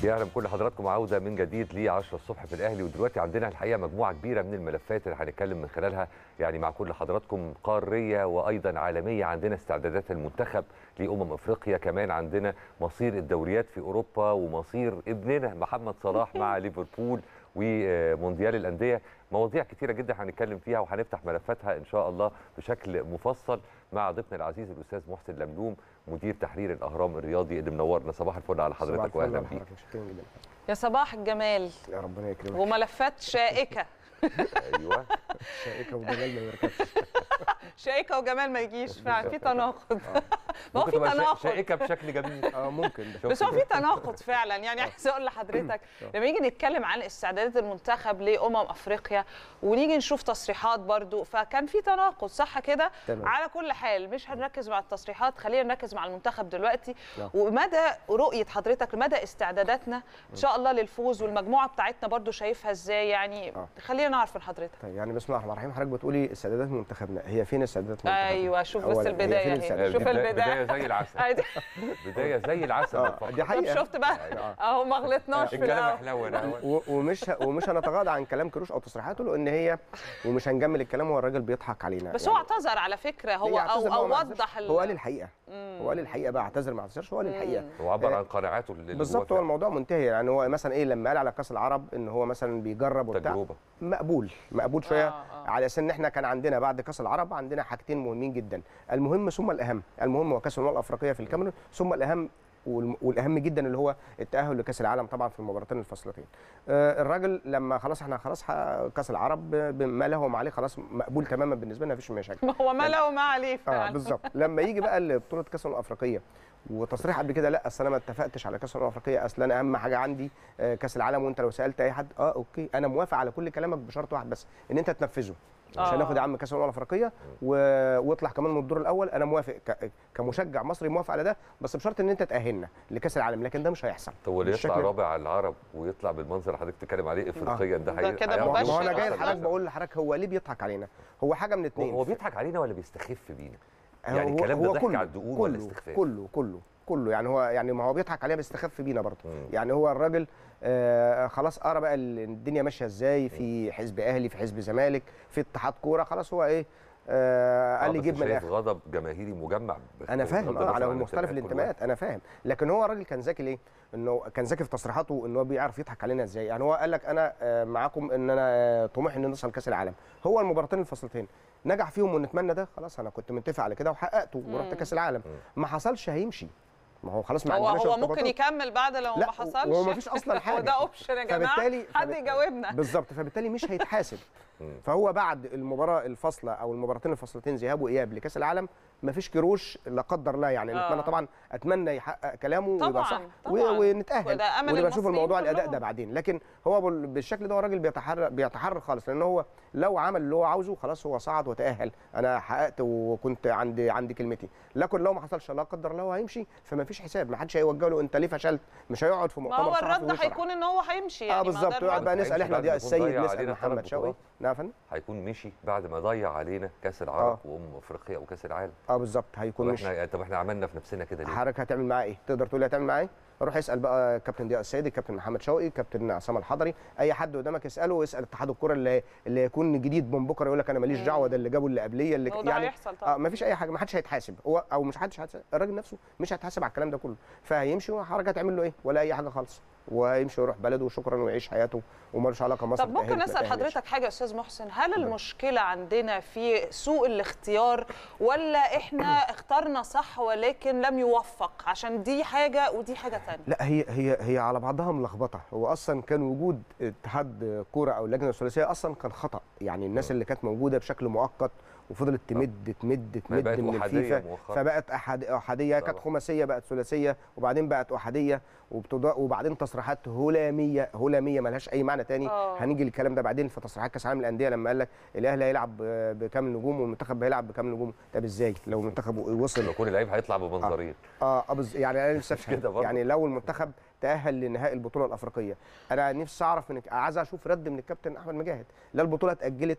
يا اهلا بكل حضراتكم عوده من جديد ل 10 الصبح في الاهلي ودلوقتي عندنا الحقيقه مجموعه كبيره من الملفات اللي هنتكلم من خلالها يعني مع كل حضراتكم قاريه وايضا عالميه عندنا استعدادات المنتخب لامم افريقيا كمان عندنا مصير الدوريات في اوروبا ومصير ابننا محمد صلاح مع ليفربول ومونديال الانديه مواضيع كتيره جدا هنتكلم فيها وهنفتح ملفاتها ان شاء الله بشكل مفصل مع ضيفنا العزيز الاستاذ محسن لملوم مدير تحرير الاهرام الرياضي اللي منورنا صباح الفل على حضرتك واهلا بيك شكرا جدا يا صباح الجمال يا ربنا يكرمك وملفات شائكه ايوه شائكه وجمال ما يركبش شائكه وجمال ما يجيش فعلا في تناقض ما هو ممكن في تبقى شا- تناقض شائكه بشكل جميل اه ممكن ده بس هو في تناقض فعلا يعني عايز اقول لحضرتك لما نيجي نتكلم عن استعدادات المنتخب لامم افريقيا ونيجي نشوف تصريحات برضو فكان في تناقض صح كده تمام. على كل حال مش هنركز مع التصريحات خلينا نركز مع المنتخب دلوقتي نعم. ومدى رؤيه حضرتك لمدى استعداداتنا ان شاء الله للفوز والمجموعه بتاعتنا برضو شايفها ازاي يعني آه. خلينا نعرف من حضرتك طيب يعني بسم الله الرحمن الرحيم حضرتك بتقولي استعدادات منتخبنا هي فين استعدادات منتخبنا؟ ايوه شوف بس أولاً، هي البدايه فين اهي الاستعدادات؟ شوف بداية- البدايه بدايه زي العسل أيوة. بدايه زي العسل اه بالفعل. دي طب حقيقه شفت بقى آه. اهو ما غلطناش في الكلام الاول حلو أنا أول. و- ومش ه- ومش هنتغاضى عن كلام كروش او تصريحاته لان هي ومش هنجمل الكلام هو الراجل بيضحك علينا بس يعني هو اعتذر على فكره هو هي اعتذر، او هو او ما اعتذرش. وضح ال- هو قال الحقيقه هو قال الحقيقه بقى اعتذر ما اعتذرش هو قال الحقيقه هو عبر آه، عن قناعاته اللي بالظبط جواه هو الموضوع منتهي يعني هو مثلا ايه لما قال على كاس العرب ان هو مثلا بيجرب وبتاع تجربه مقبول مقبول شويه آه، آه. على اساس ان احنا كان عندنا بعد كاس العرب عندنا حاجتين مهمين جدا المهم ثم الاهم المهم هو كاس الامم الافريقيه في الكاميرون ثم الاهم والم- والاهم جدا اللي هو التاهل لكاس العالم طبعا في المباراتين الفاصلتين آه، الراجل لما خلاص احنا خلاص ح- كاس العرب ب- بما له وما عليه خلاص مقبول تماما بالنسبه لنا مفيش مشاكل ما هو ما له وما عليه اه فعلا بالظبط لما يجي بقى لبطوله كاس الامم الافريقيه وتصريح قبل كده لا اصل انا ما اتفقتش على كاس الامم الافريقيه اصل انا اهم حاجه عندي آه، كاس العالم وانت لو سالت اي حد اه اوكي انا موافق على كل كلامك بشرط واحد بس ان انت تنفذه مش آه. هناخد يا عم كاس الامم الافريقيه و... واطلع كمان من الدور الاول انا موافق ك... كمشجع مصري موافق على ده بس بشرط ان انت تاهلنا لكاس العالم لكن ده مش هيحصل طب واللي يطلع بالشكل- رابع على العرب ويطلع بالمنظر اللي حضرتك بتتكلم عليه افريقيا ده ده هي- كده هياخد ما مباشر هو انا جاي أصلاً. لحضرتك بقول لحضرتك هو ليه بيضحك علينا هو حاجه من هو اتنين هو بيضحك علينا ولا بيستخف بينا؟ هو- يعني الكلام ده هو ضحك كله- على الدقون ولا كله- استخفاف؟ كله كله كله يعني هو يعني ما هو بيضحك علينا بيستخف بينا برضه مم. يعني هو الراجل آه خلاص قرا بقى ال- الدنيا ماشيه ازاي في حزب اهلي في حزب زمالك في اتحاد كوره خلاص هو ايه آه قال لي بس جيب من شايف الاخر غضب جماهيري مجمع انا فاهم بغض اه النظر على عن مختلف كل الانتماءات انا فاهم لكن هو الراجل كان ذكي ليه انه كان ذكي في تصريحاته ان هو بيعرف يضحك علينا ازاي يعني هو قال لك انا آه، معاكم ان انا آه، طموحي ان نوصل كاس العالم هو المباراتين الفاصلتين نجح فيهم ونتمنى ده خلاص انا كنت متفق على كده وحققته ورحت كاس العالم ما حصلش هيمشي ما هو خلاص ما هو عندناش هو ممكن ارتباطات. يكمل بعد لو لا، ما حصلش وهو مفيش أصلاً حاجة. هو ده اوبشن يا جماعه فبالتالي حد فبت- يجاوبنا بالظبط فبالتالي مش هيتحاسب فهو بعد المباراه الفاصله او المباراتين الفاصلتين ذهاب واياب لكاس العالم مفيش كروش لا قدر الله يعني آه. نتمنى طبعا اتمنى يحقق كلامه ويبقى طبعاً، صح طبعاً. و- ونتاهل وده أمل ونبقى نشوف المصريين الموضوع الاداء كلهم. ده بعدين لكن هو بال- بالشكل ده هو الراجل بيتحرر بيتحرر خالص لان هو لو عمل اللي هو عاوزه خلاص هو صعد وتاهل انا حققت وكنت عندي عندي كلمتي لكن لو ما حصلش لا قدر الله هو هيمشي فما فيش حساب ما حدش هيوجه له انت ليه فشلت مش هيقعد في ما مؤتمر هو صحفي الرد ويشرح. هيكون ان هو هيمشي يعني اه ما ده بالظبط يقعد بقى الرد. نسال احنا بعد ضياء ما يكون السيد ضيع نسال علينا محمد ثلاث شوقي بطولات. نعم يا فندم هيكون مشي بعد ما ضيع علينا كاس العرب آه. وامم افريقيا وكاس العالم اه بالظبط هيكون طب مش احنا طب احنا عملنا في نفسنا كده ليه؟ حضرتك هتعمل معاه ايه؟ تقدر تقول لي هتعمل معاه ايه؟ روح اسال بقى كابتن ضياء السيد كابتن محمد شوقي كابتن عصام الحضري اي حد قدامك اساله واسال اتحاد الكوره اللي اللي يكون جديد من بكره يقول لك انا ماليش دعوه ده اللي جابه اللي قبليه اللي وده هيحصل طبعاً. اه ما فيش اي حاجه ما حدش هيتحاسب هو او مش حدش هيتحاسب الراجل نفسه مش هيتحاسب على الكلام ده كله فهيمشي وحضرتك هتعمل له ايه؟ ولا اي حاجه خالص ويمشي ويروح بلده وشكرا ويعيش حياته ومالوش علاقه مصر طب ممكن تأهلت ما اسال تأهلتش. حضرتك حاجه يا استاذ محسن هل المشكله عندنا في سوء الاختيار ولا احنا اخترنا صح ولكن لم يوفق عشان دي حاجه ودي حاجه ثانيه لا هي هي هي على بعضها ملخبطه هو اصلا كان وجود اتحاد كوره او اللجنه الثلاثيه اصلا كان خطا يعني الناس اللي كانت موجوده بشكل مؤقت وفضلت تمد تمد ما هي تمد بقت من أحادية الفيفا مؤخراً. فبقت أحد احاديه كانت طبعاً. خماسيه بقت ثلاثيه وبعدين بقت احاديه وبتضاء وبعدين تصريحات هلاميه هلاميه ملهاش اي معنى تاني آه. هنيجي للكلام ده بعدين في تصريحات كاس العالم للانديه لما قال لك الاهلي هيلعب بكام نجوم والمنتخب هيلعب بكام نجوم طب ازاي لو المنتخب وصل لو يكون اللعيب هيطلع بمنظرين اه آه، بز- يعني انا نفسي افهم كده برضه. يعني لو المنتخب تاهل لنهائي البطوله الافريقيه انا نفسي اعرف من عايز اشوف رد من الكابتن احمد مجاهد لا البطوله اتاجلت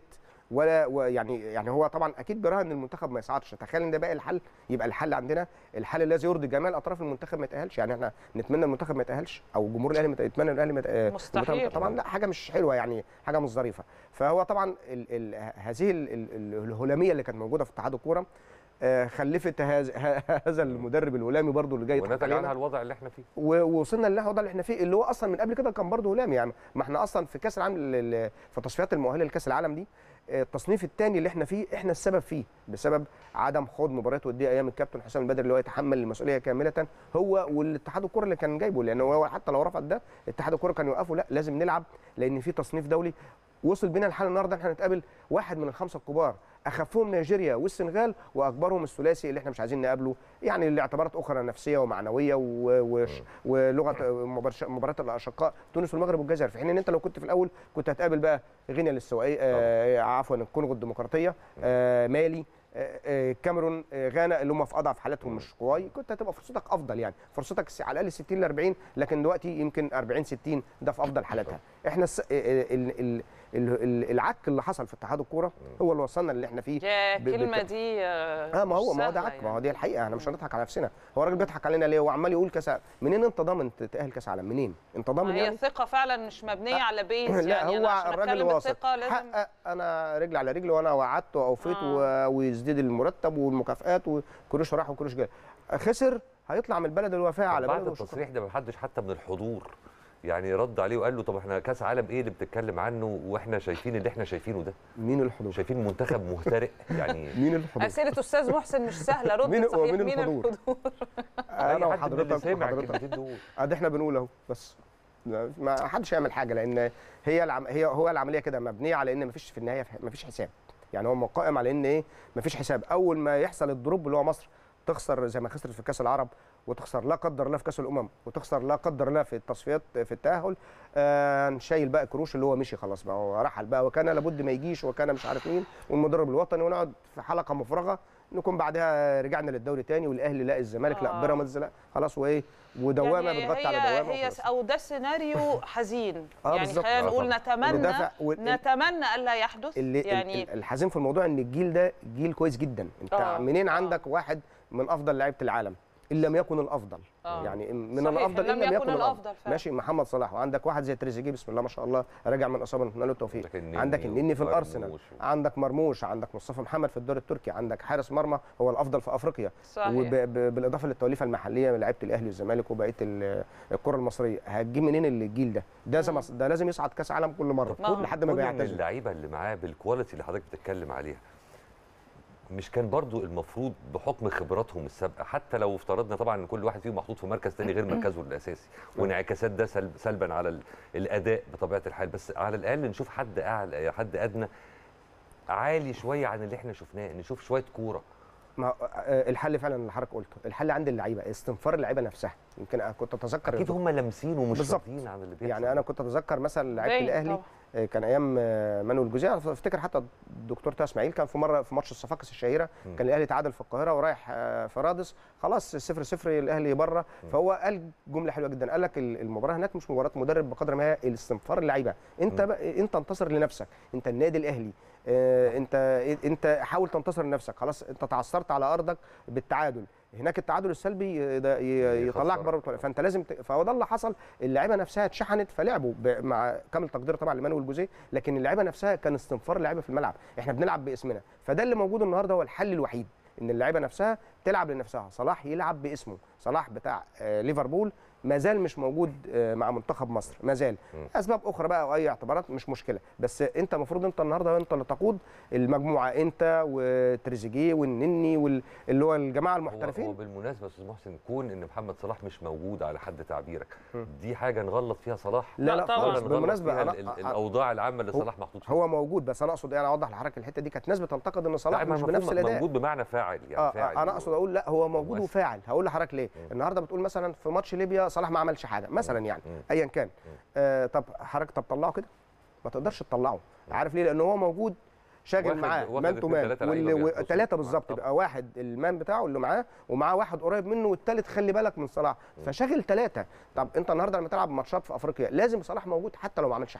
ولا ويعني يعني هو طبعا اكيد بيراهن ان المنتخب ما يصعدش تخيل ان ده باقي الحل يبقى الحل عندنا الحل الذي يرضي جميع الاطراف المنتخب ما يتاهلش يعني احنا نتمنى المنتخب ما يتاهلش او جمهور الاهلي مت- يتمنى الاهلي ما يتأ- مستحيل. المنتخب- طبعا لا حاجه مش حلوه يعني حاجه مش ظريفه فهو طبعا ال ال هذه ال ال الهلاميه اللي كانت موجوده في اتحاد الكوره آه، خلفت هذا هذا المدرب الهلامي برضو اللي جاي يضحك ونتج علينا. عنها الوضع اللي احنا فيه و- ووصلنا للوضع اللي احنا فيه اللي هو اصلا من قبل كده كان برضه هلامي يعني ما احنا اصلا في كاس العالم ال- ال- في تصفيات المؤهله لكاس العالم دي آه، التصنيف الثاني اللي احنا فيه احنا السبب فيه بسبب عدم خوض مباريات وديه ايام الكابتن حسام البدري اللي هو يتحمل المسؤوليه كامله هو والاتحاد الكره اللي كان جايبه لان هو حتى لو رفض ده اتحاد الكره كان يوقفه لا لازم نلعب لان في تصنيف دولي وصل بينا الحال النهارده احنا نتقابل واحد من الخمسه الكبار اخفهم نيجيريا والسنغال واكبرهم الثلاثي اللي احنا مش عايزين نقابله يعني لاعتبارات اخرى نفسيه ومعنويه و- وش- ولغه مبارش- مباراه الاشقاء تونس والمغرب والجزائر في حين ان انت لو كنت في الاول كنت هتقابل بقى غينيا الاستوائيه آه عفوا الكونغو الديمقراطيه آه مالي آه، آه، الكاميرون آه، غانا اللي هم في اضعف حالاتهم مش قواي كنت هتبقى فرصتك افضل يعني فرصتك س- على الاقل 60 ل 40 لكن دلوقتي يمكن 40 60 ده في افضل حالاتها احنا الس... ال... ال... ال... ال- العك اللي حصل في اتحاد الكوره هو اللي وصلنا اللي احنا فيه يا ب- بت- الكلمه دي آه اه ما هو مش ما هو ده سهلة عك ما هو يعني. دي الحقيقه احنا مش هنضحك على نفسنا هو الراجل بيضحك علينا ليه هو عمال يقول كاس عالم. منين انت ضامن تتاهل كاس عالم منين انت ما ضامن هي يعني الثقه فعلا مش مبنيه على بيز لا يعني هو أنا عشان الراجل اتكلم واثق بالثقه لازم حقق انا رجل على رجل وانا وعدت واوفيت آه. و- ويزداد المرتب والمكافآت وكروش راح وكروش جاي خسر هيطلع من البلد الوفاء على طب بعد بلده وشكراً. التصريح ده ما حدش حتى من الحضور يعني رد عليه وقال له طب احنا كاس عالم ايه اللي بتتكلم عنه واحنا شايفين اللي احنا شايفينه ده مين الحضور شايفين منتخب مهترئ يعني مين الحضور اسئله استاذ محسن مش سهله رد مين- صحيح ومين مين الحضور؟ الحضور انا اي حد من اللي وحضرتك سامع وحضرتك الكلمتين دول ادي احنا بنقول اهو بس لا، ما حدش يعمل حاجه لان هي العم... هي هو العمليه كده مبنيه على ان مفيش في النهايه مفيش حساب يعني هو قائم على ان ايه مفيش حساب اول ما يحصل الدروب اللي هو مصر تخسر زي ما خسرت في كاس العرب وتخسر لا قدر الله في كاس الامم وتخسر لا قدر الله في التصفيات في التاهل آه نشيل بقى كروش اللي هو مشي خلاص بقى هو رحل بقى وكان لابد ما يجيش وكان مش عارف مين والمدرب الوطني ونقعد في حلقه مفرغه نكون بعدها رجعنا للدوري تاني والاهلي لا الزمالك لا آه. بيراميدز لا خلاص وايه ودوامه يعني بتغطي هي على دوامه هي وخلاص. او ده سيناريو حزين آه يعني بالظبط. خلينا آه نقول طبعاً. نتمنى اللي دافع وال- نتمنى الا يحدث اللي يعني يعني الحزين في الموضوع ان الجيل ده جيل كويس جدا انت آه، منين آه. عندك واحد من افضل لعيبه العالم ان لم يكن الافضل آه. يعني من صحيح، الافضل إن لم ان لم يكن يكن الأفضل الافضل فعلا. ماشي محمد صلاح وعندك واحد زي تريزيجيه بسم الله ما شاء الله راجع من اصابه نتمنى له التوفيق عندك النني عندك النني في ومرموش الارسنال و- عندك مرموش عندك مصطفى محمد في الدوري التركي عندك حارس مرمى هو الافضل في افريقيا صحيح وبالاضافه للتوليفه المحليه من لعيبه الاهلي والزمالك وبقيه ال- الكره المصريه هتجيب منين الجيل ده ده زي ما- ده لازم يصعد كاس عالم كل مره ما هو لحد ما كل من بيعتزل اللعيبه اللي معاه بالكواليتي اللي حضرتك بتتكلم عليها مش كان برضو المفروض بحكم خبراتهم السابقه حتى لو افترضنا طبعا ان كل واحد فيهم محطوط في مركز تاني غير مركزه الاساسي وانعكاسات ده سلب سلبا على ال- الاداء بطبيعه الحال بس على الاقل نشوف حد اعلى حد ادنى عالي شويه عن اللي احنا شفناه نشوف شويه كوره ما آه، الحل فعلا اللي حضرتك قلته الحل عند اللعيبه استنفار اللعيبه نفسها يمكن أنا كنت اتذكر اكيد هم لامسين ومش بالظبط. راضيين عن اللي بيحصل يعني انا كنت اتذكر مثلا لعيبه باين الاهلي طبعاً. آه، كان ايام آه، مانويل جوزيه افتكر حتى الدكتور طه اسماعيل كان في مره في ماتش الصفاقس الشهيره م. كان الاهلي تعادل في القاهره ورايح آه، في رادس خلاص 0 0 الاهلي بره فهو قال جمله حلوه جدا قال لك ال- المباراه هناك مش مباراه مدرب بقدر ما هي الاستنفار اللعيبه انت م. بقى انت انتصر لنفسك انت النادي الاهلي آه، انت انت حاول تنتصر لنفسك خلاص انت تعثرت على ارضك بالتعادل هناك التعادل السلبي ي- ده ي- يخسرك. يطلعك بره البطولة. فانت لازم ت... فهو ده اللي حصل اللعيبه نفسها اتشحنت فلعبوا ب... مع كامل تقدير طبعا لمانويل جوزيه لكن اللعيبه نفسها كان استنفار اللعيبه في الملعب احنا بنلعب باسمنا فده اللي موجود النهارده هو الحل الوحيد ان اللعيبه نفسها تلعب لنفسها صلاح يلعب باسمه صلاح بتاع آه ليفربول ما زال مش موجود آه مع منتخب مصر ما زال اسباب اخرى بقى او اي اعتبارات مش مشكله بس انت المفروض انت النهارده انت اللي تقود المجموعه انت وتريزيجيه والنني واللي هو الجماعه هو, المحترفين هو بالمناسبه يا استاذ محسن كون ان محمد صلاح مش موجود على حد تعبيرك دي حاجه نغلط فيها صلاح لا لا لا طبعاً. ولا خالص نغلط بالمناسبه فيها انا ال- ال- أنا- الاوضاع العامه اللي هو- صلاح محطوط فيها هو موجود بس انا اقصد ايه انا اوضح لحضرتك الحته دي كانت ناس بتنتقد ان صلاح لا، ما مش المفروض بنفس الاداء موجود بمعنى فاعل يعني آه فاعل آه انا اقصد اقول لا هو موجود مؤثر. وفاعل هقول لحضرتك ليه النهارده بتقول مثلا في ماتش ليبيا صلاح ما عملش حاجه مثلا يعني مم. ايا كان آه طب حضرتك طب طلعه كده ما تقدرش تطلعه عارف ليه لان هو موجود شاغل واخد- معاه واخد مان تو اتنين مان تلاتة لعيبة بيخلصوا ثلاثه معاه. بالظبط طبعا. يبقى واحد المان بتاعه اللي معاه ومعاه واحد قريب منه والثالث خلي بالك من صلاح فشاغل ثلاثه طب انت النهارده لما تلعب ماتشات في افريقيا لازم صلاح موجود حتى لو ما عملش حاجه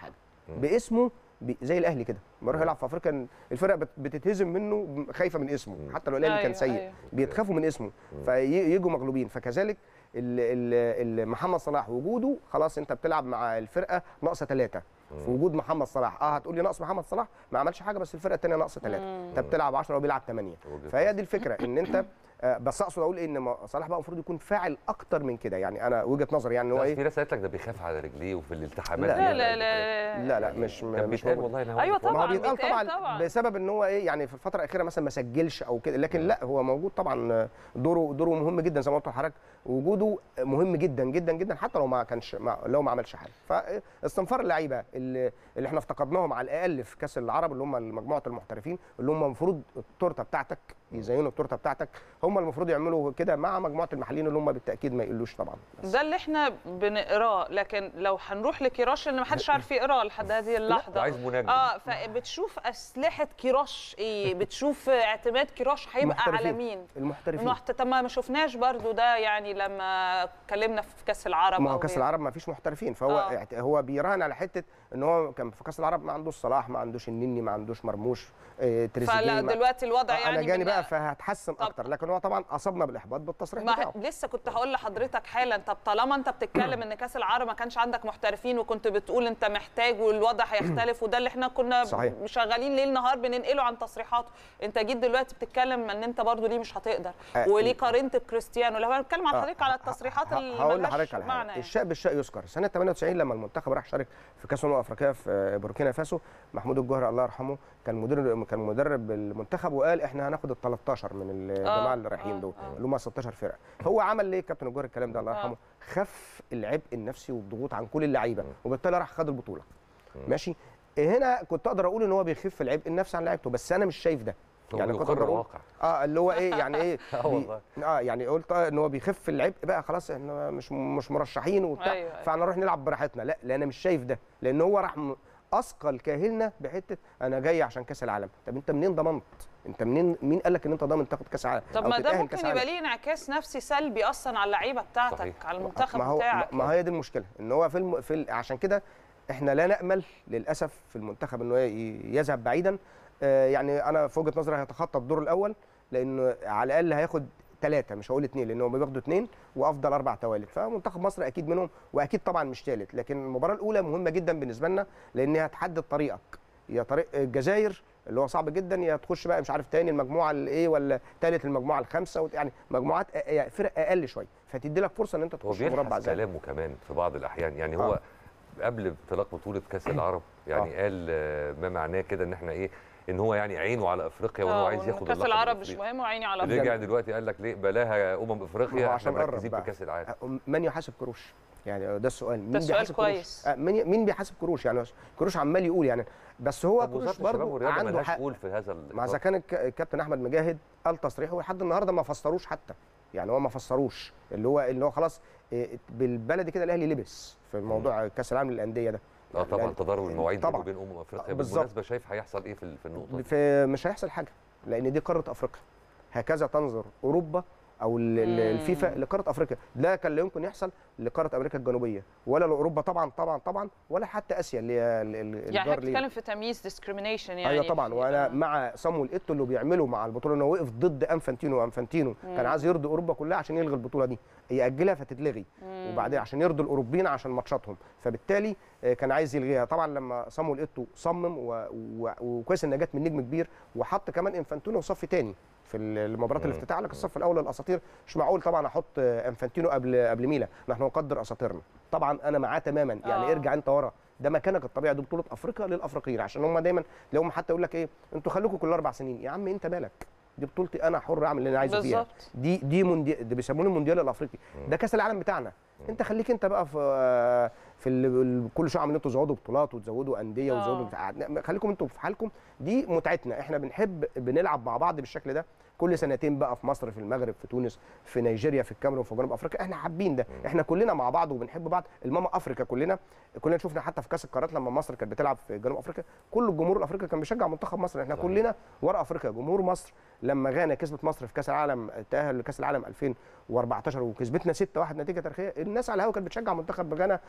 باسمه بي- زي الاهلي كده بيروح يلعب في افريقيا الفرق بت- بتتهزم منه خايفه من اسمه حتى لو الاهلي كان أيوة، سيء أيوة. بيتخافوا من اسمه فيجوا مغلوبين فكذلك ال- ال- ال- محمد صلاح وجوده خلاص انت بتلعب مع الفرقه ناقصه ثلاثه في وجود محمد صلاح اه هتقول لي ناقص محمد صلاح ما عملش حاجه بس الفرقه الثانيه ناقصه ثلاثه انت بتلعب 10 وبيلعب 8 وجهة فهي دي الفكره ان انت آه، بس اقصد اقول ان ما- صلاح بقى المفروض يكون فاعل اكتر من كده يعني انا وجهه نظري يعني ان هو بس ايه في ناس قالت لك ده بيخاف على رجليه وفي الالتحامات لا، لا دي لا يعني لا لا لا مش كان مش بيتقال موجود. والله إن هو أيوة بيخاف. ما هو طبعاً، بيتقال بيتقال طبعا, طبعاً. بسبب ان هو ايه يعني في الفتره الاخيره مثلا ما سجلش او كده لكن لا هو موجود طبعا دوره دوره مهم جدا زي ما قلت لحضرتك وجوده مهم جدا جدا جدا حتى لو ما كانش ما لو ما عملش حاجه فاستنفار اللعيبه اللي, اللي احنا افتقدناهم على الاقل في كاس العرب اللي هم مجموعه المحترفين اللي هم المفروض التورته بتاعتك يزينوا التورته بتاعتك هم المفروض يعملوا كده مع مجموعه المحليين اللي هم بالتاكيد ما يقلوش طبعا ده اللي احنا بنقراه لكن لو هنروح لكيروش اللي ما حدش عارف يقراه لحد هذه اللحظه عايز منجم. اه فبتشوف اسلحه كيروش ايه بتشوف اعتماد كيروش هيبقى على المحترفين. مين المحترفين المحت... طب ما ما شفناش برضو ده يعني لما اتكلمنا في كاس العرب ما هو أو كاس غيره. العرب ما فيش محترفين فهو آه. آه. هو بيراهن على حته ان هو كان في كاس العرب ما عندوش صلاح ما عندوش النني ما عندوش مرموش آه تريزيجيه فلا ما- دلوقتي الوضع آه، يعني انا جاني من- بقى فهتحسن طب- اكتر لكن هو طبعا اصابنا بالاحباط بالتصريح ما بتاعه لسه كنت هقول لحضرتك حالا طب طالما انت بتتكلم ان كاس العرب ما كانش عندك محترفين وكنت بتقول انت محتاج والوضع هيختلف وده اللي احنا كنا صحيح. شغالين ليل نهار بننقله عن تصريحاته انت جيت دلوقتي بتتكلم ان انت برضو ليه مش هتقدر آه، وليه قارنت بكريستيانو لو هنتكلم عن آه، حضرتك على التصريحات ه- اللي هقول ملهاش لحضرتك على معنى حاجه يعني. الشاء بالشاء يذكر سنه 98 لما المنتخب راح شارك في كاس الامم الافريقيه في آه، بوركينا فاسو محمود الجوهري الله يرحمه كان مدير كان مدرب المنتخب وقال احنا هناخد ال 13 من الجماعه اللي رايحين آه، دول آه. اللي هم 16 فرقه هو عمل ليه كابتن الجوهري الكلام ده الله آه. يرحمه خف العبء النفسي والضغوط عن كل اللعيبه وبالتالي راح خد البطوله ماشي هنا كنت اقدر اقول ان هو بيخف العبء النفسي عن لعيبته بس انا مش شايف ده هو يعني كنت بيقر اقدر اقول واقع. اه اللي هو ايه يعني ايه آه بي- والله. اه يعني قلت آه ان هو بيخف العبء بقى خلاص احنا مش مش مرشحين وبتاع أيوة، أيوة. فانا نروح نلعب براحتنا لا لا انا مش شايف ده لان هو راح م- اثقل كاهلنا بحته انا جاي عشان كاس العالم طب انت منين ضمنت انت منين مين قال لك ان انت ضامن تاخد كاس العالم طب أو ما ده تتأهل ممكن كأس يبقى العالم؟ ليه انعكاس نفسي سلبي اصلا على اللعيبه بتاعتك صحيح. على المنتخب ما هو بتاعك ما هي دي المشكله ان هو في, الم... في ال... عشان كده احنا لا نامل للاسف في المنتخب انه ي- يذهب بعيدا آه يعني انا في وجهه نظري هيتخطى الدور الاول لانه على الاقل هياخد ثلاثه مش هقول اثنين لان هم بياخدوا اثنين وافضل اربع توالد فمنتخب مصر اكيد منهم واكيد طبعا مش ثالث لكن المباراه الاولى مهمه جدا بالنسبه لنا لان هي هتحدد طريقك يا طريق الجزائر اللي هو صعب جدا يا تخش بقى مش عارف تاني المجموعه الايه ولا ثالث المجموعه الخامسه وت- يعني مجموعات أ- يعني فرق اقل شويه فتدي لك فرصه ان انت هو تخش مربع بيلحس زي كلامه كمان في بعض الاحيان يعني هو آه. قبل انطلاق بطوله كاس العرب يعني قال آه، ما معناه كده ان احنا ايه ان هو يعني عينه على افريقيا وان هو آه، عايز وإن ياخد كاس اللقب العرب مش الإفريقي. مهم وعيني على رجع أفريقيا. دلوقتي قال لك ليه بلاها امم ما افريقيا هو احنا عشان قرب مركزين في بقى. كاس العالم من يحاسب كروش يعني ده السؤال مين سؤال بيحاسب كويس. كروش آه، مين مين بيحاسب كروش يعني كروش عمال يقول يعني بس هو طب كروش وزاره الشباب برضه والرياضه عنده ملهاش حق قول في هذا ما اذا الإطار. كان الك- الكابتن احمد مجاهد قال تصريحه ولحد النهارده ما فسروش حتى يعني هو ما فسروش اللي هو اللي هو خلاص إيه، بالبلدي كده الاهلي لبس في موضوع كاس العالم للانديه ده اه طبعا الأهلي- تضارب المواعيد بينه طبعا وبين امم افريقيا بالظبط. بالمناسبه شايف هيحصل ايه في ال- في النقطه دي في مش هيحصل حاجه لان دي قاره افريقيا هكذا تنظر اوروبا او ال- ال- مم. الفيفا لقاره افريقيا لا كان لا يمكن يحصل لقاره امريكا الجنوبيه ولا لاوروبا طبعا طبعا طبعا ولا حتى اسيا اللي هي ال- ال- يعني الجار احنا لينا. بنتكلم في تمييز ديسكريميشن يعني ايوه طبعا في- وانا آه. مع صامويل ايتو اللي بيعمله مع البطوله انه وقف ضد انفانتينو انفانتينو كان عايز يرضي اوروبا كلها عشان يلغي البطوله دي ياجلها فتتلغي وبعدين عشان يرضي الاوروبيين عشان ماتشاتهم فبالتالي آه، كان عايز يلغيها طبعا لما صامويل ايتو صمم و- و- وكويس انها جت من نجم كبير وحط كمان انفانتينو صف تاني في المباراه الافتتاح لك الصف الاول الاساطير مش معقول طبعا احط آه، انفانتينو قبل قبل ميلا نحن نقدر اساطيرنا طبعا انا معاه تماما يعني آه. ارجع انت ورا ده مكانك الطبيعي دي بطوله افريقيا للافريقيين عشان هم دايما تلاقيهم حتى يقول لك ايه انتوا خليكم كل اربع سنين يا عم انت مالك دي بطولتي انا حر اعمل اللي انا عايزه فيها بالظبط. دي دي مونديال ده بيسمونه المونديال الافريقي ده كاس العالم بتاعنا انت خليك انت بقى في في ال- ال- كل شويه عمالين تزودوا بطولات وتزودوا انديه آه. وتزودوا بتاع خليكم انتوا في حالكم دي متعتنا احنا بنحب بنلعب مع بعض بالشكل ده كل سنتين بقى في مصر في المغرب في تونس في نيجيريا في الكاميرون في جنوب افريقيا احنا حابين ده احنا كلنا مع بعض وبنحب بعض الماما افريقيا كلنا كلنا شفنا حتى في كاس القارات لما مصر كانت بتلعب في جنوب افريقيا كل الجمهور الافريقي كان بيشجع منتخب مصر احنا صحيح. كلنا ورا افريقيا جمهور مصر لما غانا كسبت مصر في كاس العالم تاهل لكاس العالم 2014 وكسبتنا 6-1 نتيجه تاريخيه الناس على الهوا كانت بتشجع منتخب غانا في بطوله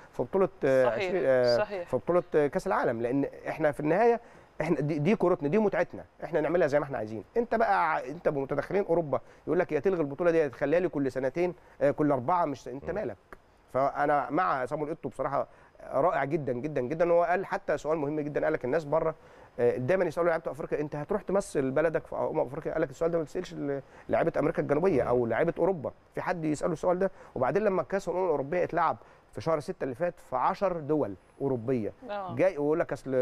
بطوله آه، صحيح، عشرين- آه، صحيح. في بطوله آه، كاس العالم لان احنا في النهايه احنا دي, دي كورتنا دي متعتنا احنا نعملها زي ما احنا عايزين انت بقى ع- انت بمتدخلين اوروبا يقول لك يا تلغي البطوله دي يا تخليها لي كل سنتين آه، كل اربعه مش انت مالك فانا مع صامويل ايتو بصراحه رائع جدا جدا جدا هو قال حتى سؤال مهم جدا قال لك الناس بره آه، دايما يسالوا لعيبه افريقيا انت هتروح تمثل بلدك في امم افريقيا قال لك السؤال ده ما تسالش ل- لعيبه امريكا الجنوبيه او لعيبه اوروبا في حد يساله السؤال ده وبعدين لما كاس الامم الاوروبيه اتلعب في شهر 6 اللي فات في 10 دول اوروبيه آه. جاي يقول لك اصل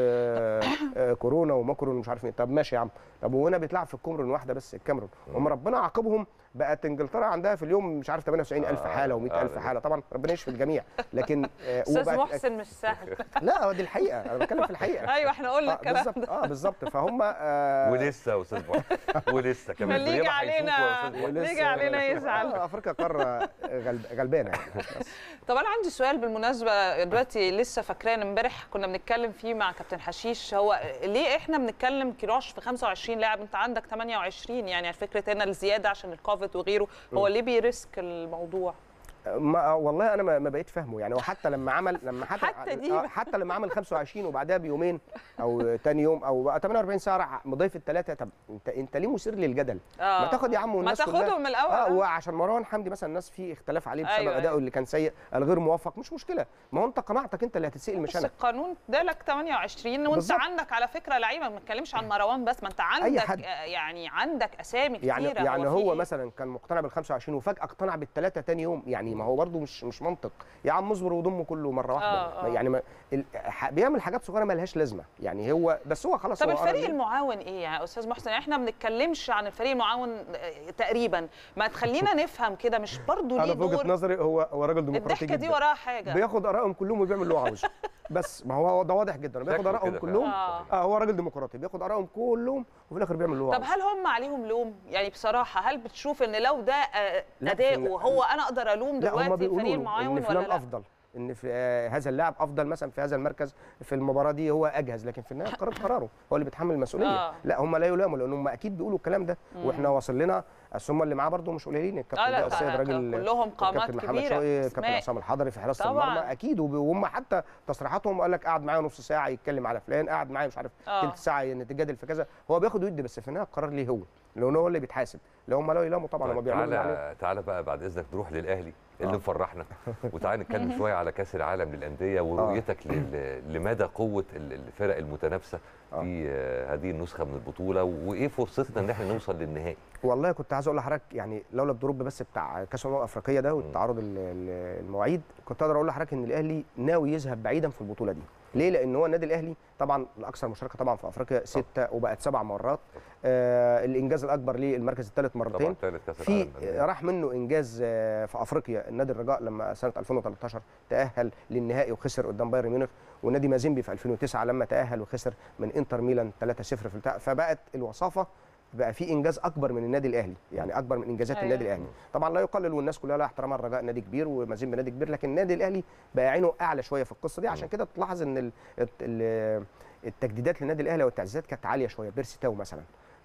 آه، كورونا وماكرون ومش عارف ايه طب ماشي يا عم طب وهنا بيتلعب في الكاميرون واحده بس الكاميرون هم ربنا عاقبهم بقت انجلترا عندها في اليوم مش عارف 98000 آه، حاله و100000 آه. حاله طبعا ربنا يشفي الجميع لكن آه، استاذ وبقت- محسن مش سهل لا هو دي الحقيقه انا بتكلم في الحقيقه ايوه احنا قلنا آه الكلام بالظبط ده اه بالظبط فهم آه ولسه يا استاذ محمد ولسه كمان اللي يجي وياما علينا هيشوفوا يا أستاذ محمد. اللي يجي علينا يزعل آه افريقيا قاره غلب- غلبانه يعني. بس. طب انا عندي سؤال بالمناسبه دلوقتي لسه فاكراه امبارح كنا بنتكلم فيه مع كابتن حشيش هو ليه احنا بنتكلم كيروش في 25 لاعب انت عندك 28 يعني فكره هنا الزياده عشان الكوفيد وغيره هو ليه بيريسك الموضوع ما والله انا ما ما بقيت فاهمه يعني هو حتى لما عمل لما حتى حتى دي. آه، حتى لما عمل 25 وبعدها بيومين او تاني يوم او بقى 48 ساعه راح مضيف الثلاثه طب انت انت ليه مثير للجدل؟ آه. ما تاخد يا عم ما والناس كلها تاخدهم من الاول اه آه. وعشان مروان حمدي مثلا الناس في اختلاف عليه بسبب أيوة، ادائه أيوة. اللي كان سيء الغير موفق مش مشكله ما هو انت قناعتك انت اللي هتتسال مش بس انا القانون ده لك 28 وانت بالظبط. عندك على فكره لعيبه ما بنتكلمش عن مروان بس ما انت عندك حد. آه، يعني عندك اسامي كتيره يعني يعني في هو إيه؟ مثلا كان مقتنع بال 25 وفجاه اقتنع بالثلاثه تاني يوم يعني ما هو برده مش مش منطق يا عم اصبر وضمه كله مره واحده آه، آه. يعني ما ال- ح- بيعمل حاجات صغيره ما لهاش لازمه يعني هو بس هو خلاص طب هو قرر الفريق إيه؟ المعاون ايه يا استاذ محسن احنا ما بنتكلمش عن الفريق المعاون آه، تقريبا ما تخلينا نفهم كده مش برضو ليه انا في وجهه دور نظري هو هو راجل ديمقراطي الضحكه جدا دي وراها حاجه بياخد ارائهم كلهم وبيعمل اللي هو عاوزه بس ما هو ده واضح جدا بياخد شكله ارائهم كده كلهم فعلا. اه هو راجل ديمقراطي بياخد ارائهم كلهم وفي الاخر بيعمل اللي هو طب عاوزه هل هم عليهم لوم يعني بصراحه هل بتشوف ان لو ده آه، لا، اداؤه في- هو انا اقدر الوم لا هم دلوقتي بيقولوا الفريق له المعاون ان ولا فلان لا افضل ان في آه هذا اللاعب افضل مثلا في هذا المركز في المباراه دي هو اجهز لكن في النهايه قرار قراره هو اللي بيتحمل المسؤوليه آه. لا هم لا يلاموا لان هم اكيد بيقولوا الكلام ده واحنا واصل لنا أصل هم اللي معاه برده مش قليلين الكابتن اه لا ضياء السيد طبعاً، راجل كلهم قامات كابتن محمد كبيره شوقي كابتن أسماء. عصام الحضري في حراسه طبعاً. المرمى اكيد وب- وهم حتى تصريحاتهم قال لك قعد معايا نص ساعه يتكلم على فلان قعد معايا مش عارف آه. ثلث ساعه نتجادل في كذا هو بياخد ويدي بس في النهايه القرار ليه هو لان هو اللي بيتحاسب لو هم لا يلاموا طبعا هم طيب بيعملوا اللي عليهم. تعالى تعالى بقى بعد اذنك نروح للاهلي اللي آه. مفرحنا وتعالى نتكلم شويه على كاس العالم للانديه ورؤيتك لل- لمدى قوه ال- الفرق المتنافسه آه. في آه، هذه النسخه من البطوله وايه فرصتنا ان احنا نوصل للنهائي والله كنت عايز اقول لحضرتك يعني لولا الدروب بس بتاع كاس الامم الافريقيه ده والتعارض ال- ال- المواعيد كنت اقدر اقول لحضرتك ان الاهلي ناوي يذهب بعيدا في البطوله دي ليه لان هو النادي الاهلي طبعا الاكثر مشاركه طبعا في افريقيا سته وبقت سبع مرات آه الانجاز الاكبر ليه المركز الثالث طبعا مرتين ثالث كاس في العالم للأندية. راح منه انجاز آه، في افريقيا النادي الرجاء لما سنه 2013 تاهل للنهائي وخسر قدام بايرن ميونخ والنادي مازيمبي في 2009 لما تاهل وخسر من انتر ميلان 3-0 في البتاع فبقت الوصافه بقى في انجاز اكبر من النادي الاهلي يعني اكبر من انجازات أيوة. النادي الاهلي طبعا لا يقلل والناس كلها لا احترام الرجاء نادي كبير ومازيمبي نادي كبير لكن النادي الاهلي بقى عينه اعلى شويه في القصه دي عشان كده تلاحظ ان ال- ال- التجديدات للنادي الاهلي والتعزيزات كانت عاليه شويه بيرسي تاو مثلا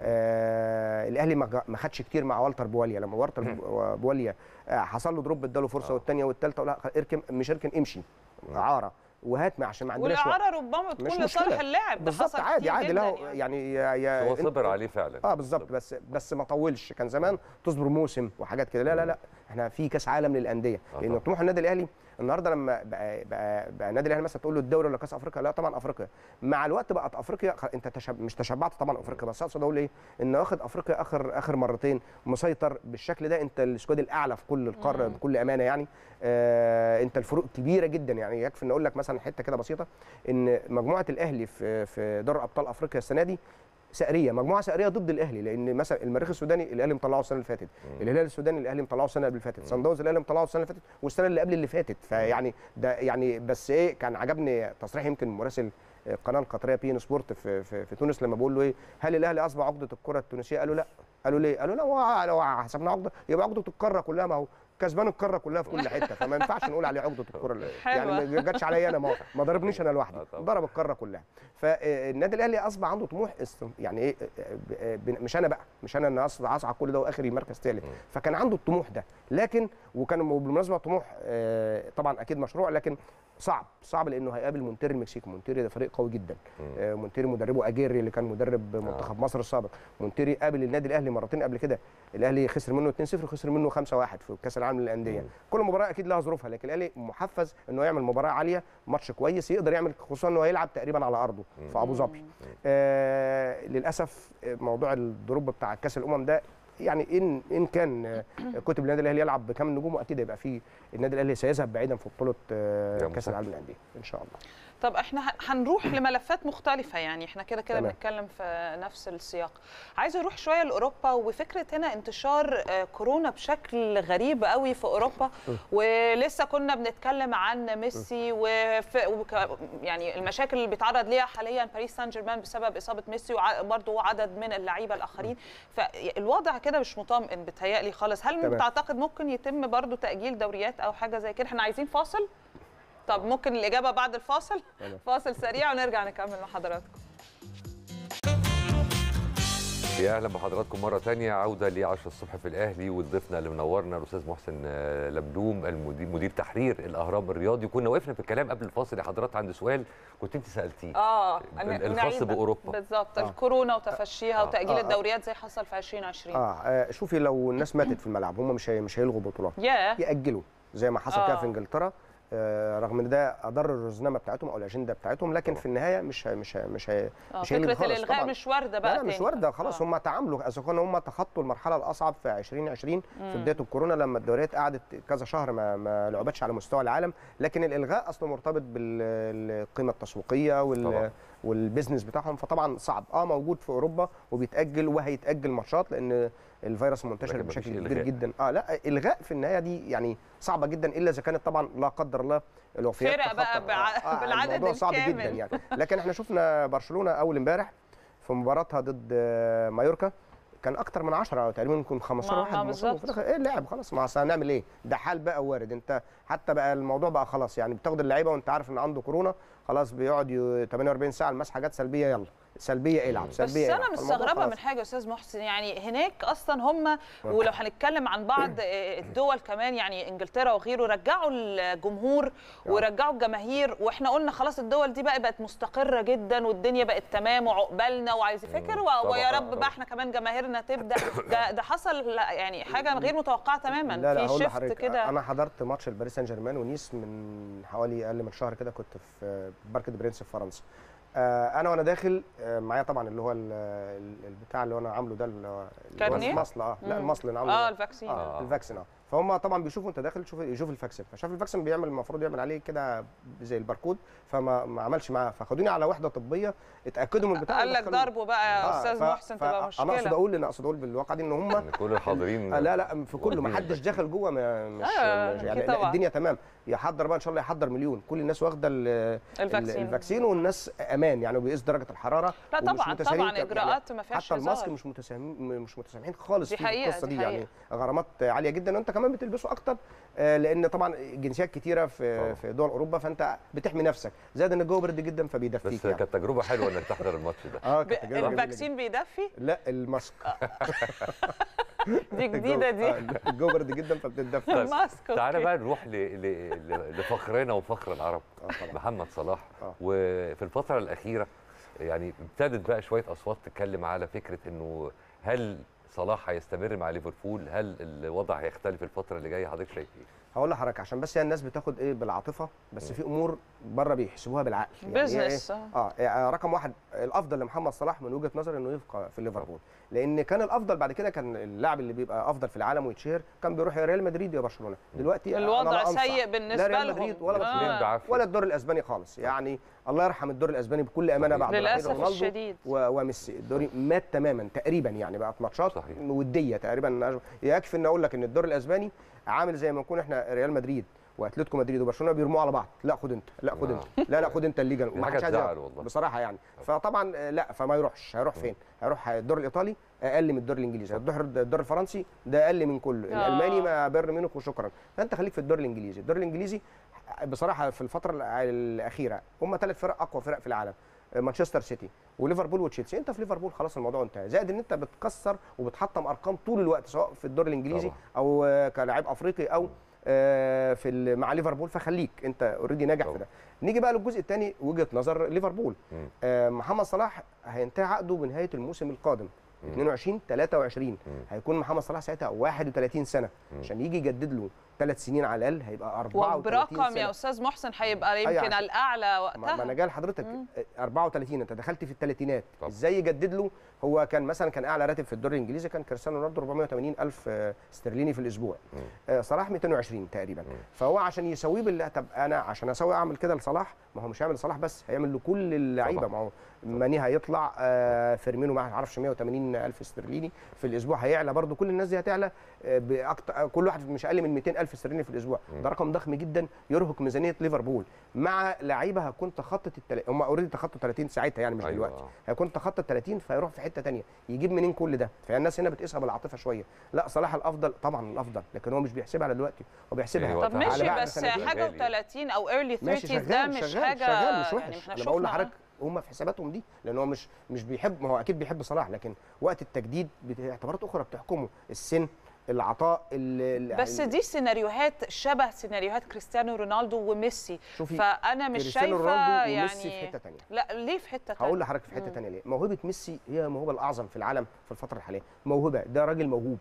آه الاهلي ما جا- ما خدش كتير مع والتر بواليا لما والتر بو- بواليا آه حصل له دروب اداله فرصه آه. والثانيه والثالثه لا اركن مش اركن امشي اعاره وهات ما عشان ما عندناش وقت والاعاره ربما مش تكون مشكلة. لصالح اللاعب ده بالظبط حصل عادي كتير عادي جداً له يعني. يعني يا يا هو أنت- صبر عليه فعلا اه بالظبط بس بس ما طولش كان زمان تصبر موسم وحاجات كده لا لا لا احنا في كاس عالم للانديه آه لان طبعاً. طموح النادي الاهلي النهارده لما بقى بقى, بقى النادي الاهلي مثلا تقول له الدوري ولا كاس افريقيا لا طبعا افريقيا مع الوقت بقت افريقيا خ- انت تشب... مش تشبعت طبعا افريقيا بس اقصد اقول ايه ان واخد افريقيا اخر اخر مرتين مسيطر بالشكل ده انت السكواد الاعلى في كل القاره مم. بكل امانه يعني آه انت الفروق كبيره جدا يعني يكفي ان اقول لك مثلا حته كده بسيطه ان مجموعه الاهلي في في دوري ابطال افريقيا السنه دي سأرية مجموعة سأرية ضد الأهلي لأن مثلا المريخ السوداني الأهلي مطلعه السنة اللي فاتت الهلال السوداني الأهلي مطلعه السنة اللي فاتت صن داونز الأهلي مطلعه السنة اللي فاتت والسنة اللي قبل اللي فاتت فيعني ده يعني بس إيه كان عجبني تصريح يمكن مراسل القناة القطرية بي إن سبورت في, في, في تونس لما بقول له إيه هل الأهلي أصبح عقدة الكرة التونسية قالوا لا قالوا ليه قالوا لا هو لو حسبنا عقدة يبقى عقدة القارة كلها ما هو كسبان القاره كلها في كل حته فما ينفعش نقول عليه عقده الكره يعني حلوة. ما جاتش عليا انا ما ما ضربنيش انا لوحدي آه طبعاً. ضرب القاره كلها فالنادي الاهلي اصبح عنده طموح است- يعني ايه ب- ب- مش انا بقى مش انا اللي أص- اصعد كل ده واخري مركز ثالث فكان عنده الطموح ده لكن وكان بالمناسبه طموح آه، طبعا اكيد مشروع لكن صعب صعب لانه هيقابل مونتيري المكسيكي مونتيري ده فريق قوي جدا آه، مونتيري مدربه اجيري اللي كان مدرب منتخب مصر السابق مونتيري قابل النادي الاهلي مرتين قبل كده الاهلي خسر منه 2-0 وخسر منه 5-1 في كاس العالم للانديه كل مباراه اكيد لها ظروفها لكن الاهلي محفز انه يعمل مباراه عاليه ماتش كويس يقدر يعمل خصوصا انه هيلعب تقريبا على ارضه في ابو ظبي آه للاسف آه، موضوع الدروب بتاع كاس الامم ده يعني ان ان كان آه، كتب النادي الاهلي يلعب بكام نجوم اكيد هيبقى فيه النادي الاهلي سيذهب بعيدا في بطوله آه، يا كاس مسهل. العالم للانديه ان شاء الله طب احنا ه- هنروح لملفات مختلفة يعني احنا كده كده تمام. بنتكلم في نفس السياق عايزة اروح شوية لأوروبا وفكرة هنا انتشار آه، كورونا بشكل غريب قوي في أوروبا ولسه كنا بنتكلم عن ميسي وف... وك... يعني المشاكل اللي بيتعرض ليها حاليا باريس سان جيرمان بسبب إصابة ميسي وبرضه عدد من اللعيبة الآخرين فالوضع كده مش مطمئن بتهيألي خالص هل تمام. تعتقد ممكن يتم برضه تأجيل دوريات أو حاجة زي كده احنا عايزين فاصل طب ممكن الإجابة بعد الفاصل تمام. فاصل سريع ونرجع نكمل مع حضراتكم يا اهلا بحضراتكم مره تانية عوده ل 10 الصبح في الاهلي وضيفنا اللي منورنا الاستاذ محسن آه، لملوم المدير مدير تحرير الاهرام الرياضي كنا وقفنا في الكلام قبل الفاصل يا حضرات عند سؤال كنت انت سالتيه اه ال- الخاص نعيد بأوروبا. بالظبط آه. الكورونا وتفشيها آه. وتاجيل آه. الدوريات زي حصل في 2020 اه آه، شوفي لو الناس ماتت في الملعب هم مش هي- مش هيلغوا بطولات ياه ياجلوا زي ما حصل كده آه. في انجلترا آه، رغم ان ده اضر الرزنامه بتاعتهم او الاجنده بتاعتهم لكن طبعا. في النهايه مش هي- مش هي- مش هي- آه. مش هيلغي فكره خالص الالغاء طبعاً. مش وارده لا بقى لا مش تاني. وارده خلاص آه. هم تعاملوا اذا كانوا هم تخطوا المرحله الاصعب في 2020 في بدايه الكورونا لما الدوريات قعدت كذا شهر ما ما لعبتش على مستوى العالم لكن الالغاء اصله مرتبط بالقيمه التسويقيه طبعاً. وال والبيزنس بتاعهم فطبعا صعب اه موجود في اوروبا وبيتاجل وهيتاجل ماتشات لان الفيروس منتشر لكن مفيش بشكل إلغاء. كبير جدا اه لا الغاء في النهايه دي يعني صعبه جدا الا اذا كانت طبعا لا قدر الله الوفيات فرق بقى تخطى- بع- بالعدد الموضوع صعب الكامل. جدا يعني لكن احنا شفنا برشلونه اول امبارح في مباراتها ضد آه، مايوركا كان اكتر من 10 او تقريبا يمكن 15 ما- واحد ما مصاب. وفي بالظبط. الاخر ايه اللاعب خلاص ما أصل هنعمل ايه ده حال بقى وارد انت حتى بقى الموضوع بقى خلاص يعني بتاخد اللعيبه وانت عارف ان عنده كورونا خلاص بيقعد ي- 48 ساعه المسحه جت سلبيه يلا سلبيه العب بس سلبيه انا العب. فالموضوع مستغربه خلاص. من حاجه يا استاذ محسن يعني هناك اصلا هم ولو هنتكلم عن بعض الدول كمان يعني انجلترا وغيره رجعوا الجمهور ورجعوا الجماهير واحنا قلنا خلاص الدول دي بقى بقت مستقره جدا والدنيا بقت تمام وعقبالنا وعايز فكر و- طبعاً، ويا رب طبعاً. بقى احنا كمان جماهيرنا تبدا ده ده حصل لا، يعني حاجه غير متوقعه تماما لا لا في هقول شيفت لحضرتك كده انا حضرت ماتش الباريس سان جيرمان ونيس من حوالي اقل من شهر كده كنت في بارك دي برنس في فرنسا آه، انا وانا داخل آه، معايا طبعا اللي هو ال- ال- البتاع اللي انا عامله ده اللي هو اللي هو كارنيه؟ المصل اه لا مم. المصل اللي انا اه عامله ده. الفاكسين اه الفاكسين اه فهم طبعا بيشوفوا انت داخل تشوف يشوف الفاكسين فشاف الفاكسين بيعمل المفروض يعمل عليه كده زي الباركود فما ما عملش معاه فخدوني على وحده طبيه اتاكدوا من البتاع قال لك ودخلوني. ضربه بقى يا استاذ ف- محسن تبقى ف- انا اقصد مشكله اقول انا اقصد اقول بالواقع دي ان هم ان كل الحاضرين آه لا لا في كله ما حدش دخل جوه ما مش, آه، مش أكيد يعني لا طبعاً. الدنيا تمام يحضر بقى ان شاء الله يحضر مليون كل الناس واخده ال- الفاكسين. ال- الفاكسين والناس امان يعني وبيقيس درجه الحراره لا ومش طبعا متساهلين طبعا كم- اجراءات ما فيهاش حتى الماسك هزار مش متساهمين مش متسامحين خالص دي في حقيقة، القصه دي دي, يعني حقيقة. غرامات عاليه جدا وانت كمان بتلبسه اكتر آه، لان طبعا جنسيات كتيره طبعا. في في دول اوروبا فانت بتحمي نفسك زائد ان الجو برد جدا فبيدفيك بس يعني. كانت تجربه حلوه انك تحضر الماتش ده اه ب- كانت تجربة جميلة الفاكسين بيدفي جداً. لا الماسك دي جديده الجو- آه، دي الجو برد جدا فبتدفى طيب، الماسك تعالى أوكي. بقى نروح ل... ل... ل- لفخرنا وفخر العرب آه طبعاً. محمد صلاح آه. وفي الفتره الاخيره يعني ابتدت بقى شويه اصوات تتكلم على فكره انه هل صلاح هيستمر مع ليفربول هل الوضع هيختلف الفتره اللي جايه حضرتك شايف ايه هقول لحضرتك عشان بس هي الناس بتاخد ايه بالعاطفه بس في امور بره بيحسبوها بالعقل هي بيزنس، إيه؟ آه. اه يعني رقم واحد الافضل لمحمد صلاح من وجهه نظري انه يبقى في ليفربول لان كان الافضل بعد كده كان اللاعب اللي بيبقى افضل في العالم ويتشهر كان بيروح يا ريال مدريد يا برشلونه دلوقتي أنا الوضع لا أنصح. سيء لا بالنسبه ريال لهم مدريد ولا الاثنين برشلونه بعافيه ولا الدور الاسباني خالص يعني الله يرحم الدور الاسباني بكل امانه صحيح. بعد رحيل للاسف رونالدو الشديد و- وميسي الدوري مات تماما تقريبا يعني بقت ماتشات صحيح. وديه تقريبا يكفي ان اقول لك ان الدوري الاسباني عامل زي ما نكون احنا ريال مدريد واتلتيكو مدريد وبرشلونه بيرموا على بعض لا خد انت لا خد آه. انت لا لا خد انت الليجا دي وما حاجة حدش عايز تزعل يلعب. والله. بصراحه يعني فطبعا آه، لا فما يروحش هيروح فين هيروح الدوري الايطالي اقل من الدوري الانجليزي الدوري الدوري الفرنسي ده اقل من كله آه. الالماني ما بيرن ميونخ وشكرا فانت خليك في الدوري الانجليزي الدوري الانجليزي بصراحه في الفتره الع- الاخيره هم ثلاث فرق اقوى فرق في العالم مانشستر سيتي وليفربول وتشيلسي انت في ليفربول خلاص الموضوع انتهى زائد ان انت بتكسر وبتحطم ارقام طول الوقت سواء في الدوري الانجليزي طبعا. او آه، كلاعب افريقي او آه، في ال- مع ليفربول فخليك انت اوريدي ناجح طبعا. في ده نيجي بقى للجزء الثاني وجهه نظر ليفربول مم. آه، محمد صلاح هينتهي عقده بنهايه الموسم القادم 22 23 هيكون محمد صلاح ساعتها 31 سنه عشان يجي يجدد له ثلاث سنين على الاقل هيبقى 34 وبرقم سنه يا استاذ محسن هيبقى أيوة يمكن عشان- الاعلى ما ما انا وقتها جاي لحضرتك 34 انت دخلت في الثلاثينات طبعا. ازاي يجدد له هو كان مثلا كان اعلى راتب في الدوري الانجليزي كان كريستيانو رونالدو 480 الف آه، استرليني في الاسبوع آه، صلاح 220 تقريبا فهو عشان يسويه بال طب انا عشان اسوي اعمل كده لصلاح ما هو مش هيعمل لصلاح بس هيعمل لكل اللعيبه طبعا. ما هو ماني هيطلع آه، فيرمينو ما اعرفش 180 الف استرليني في الاسبوع هيعلى برضو كل الناس دي هتعلى آه، باكتر كل واحد مش اقل من 200 الف استرليني في الاسبوع ده رقم ضخم جدا يرهق ميزانيه ليفربول مع لعيبه هتكون تخطت التل... هم اوريدي تخطوا 30 ساعتها يعني مش أيوة. دلوقتي هيكون تخطى ال 30 فيروح في حته تانية يجيب منين كل ده فالناس هنا بتقيسها بالعاطفه شويه لا صلاح الافضل طبعا الافضل لكن هو مش بيحسبها على دلوقتي هو بيحسبها يعني طب وقتها ماشي على بعد بس سنتين. حاجه غالي. و30 او ايرلي ماشي 30 ده شغال مش شغال حاجه شغال مش يعني وحش احنا انا بقول شفنا- لحضرتك هم في حساباتهم دي لان هو مش مش بيحب ما هو اكيد بيحب صلاح لكن وقت التجديد بت- اعتبارات اخرى بتحكمه السن العطاء ال- ال- بس دي سيناريوهات شبه سيناريوهات كريستيانو رونالدو وميسي شوفي، فانا مش كريستيانو شايفه رونالدو يعني وميسي في حتة تانية. لا ليه في حته تانية هقول لحضرتك في حته ثانيه ليه موهبه ميسي هي الموهبه الاعظم في العالم في الفتره الحاليه موهبه ده راجل موهوب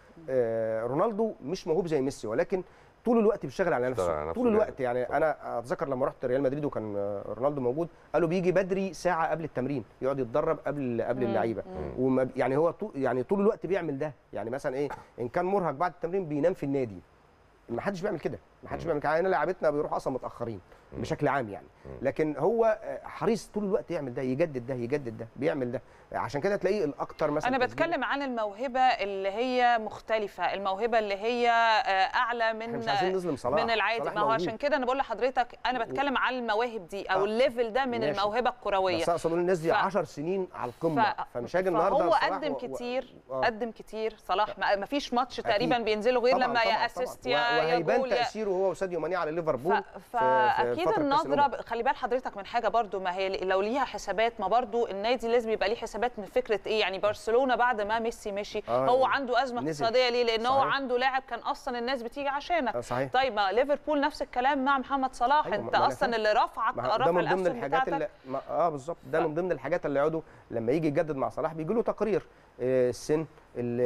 آه رونالدو مش موهوب زي ميسي ولكن طول الوقت بيشتغل على بيشتغل على نفسه نفسه طول الوقت جامد. يعني طبعا. انا اتذكر لما رحت ريال مدريد وكان آه، رونالدو موجود قالوا بيجي بدري ساعه قبل التمرين يقعد يتدرب قبل قبل اللعيبه وما يعني هو طول يعني طول الوقت بيعمل ده يعني مثلا ايه ان كان مرهق بعد التمرين بينام في النادي ما حدش بيعمل كده ما حدش بيعمل كده يعني لعيبتنا بيروحوا اصلا متاخرين بشكل عام يعني لكن هو آه، حريص طول الوقت يعمل ده يجدد ده يجدد ده بيعمل ده عشان كده تلاقيه الاكتر مثلا انا تسجيل. بتكلم عن الموهبه اللي هي مختلفه الموهبه اللي هي آه، اعلى من احنا مش عايزين نظلم صلاح من العادي صلاح ما هو موهوب. عشان كده انا بقول لحضرتك انا بتكلم عن المواهب دي او آه. الليفل ده من ماشي. الموهبه الكرويه بس اقصد اقول الناس دي ف- 10 سنين على القمه ف- فمش هاجي النهارده فهو صلاح قدم و- و- كتير آه. قدم كتير صلاح ما ما فيش ماتش أكيد. تقريبا بينزله غير طبعاً لما طبعاً يا اسيست طبعاً. يا يا وهيبان جول يا تاثيره هو وساديو ماني على ليفربول ف- في- في فاكيد فترة كأس النظره الأمم. ب- خلي بال حضرتك من حاجه برضو ما هي لو ليها حسابات ما برضو النادي لازم يبقى ليه حسابات من فكره ايه يعني برشلونه بعد ما ميسي مشي آه، هو عنده ازمه نزل. اقتصاديه ليه لان هو صحيح. عنده لاعب كان اصلا الناس بتيجي عشانك آه، صحيح. طيب ما ليفربول نفس الكلام مع محمد صلاح أيوة، انت ما أنا اصلا فاهم. اللي رفعك ما هو ده رفع من ضمن الاسهم الحاجات بتاعتك اللي ما اه بالظبط ده من ضمن الحاجات اللي يقعدوا لما يجي يجدد مع صلاح بيجي له تقرير آه، السن ال-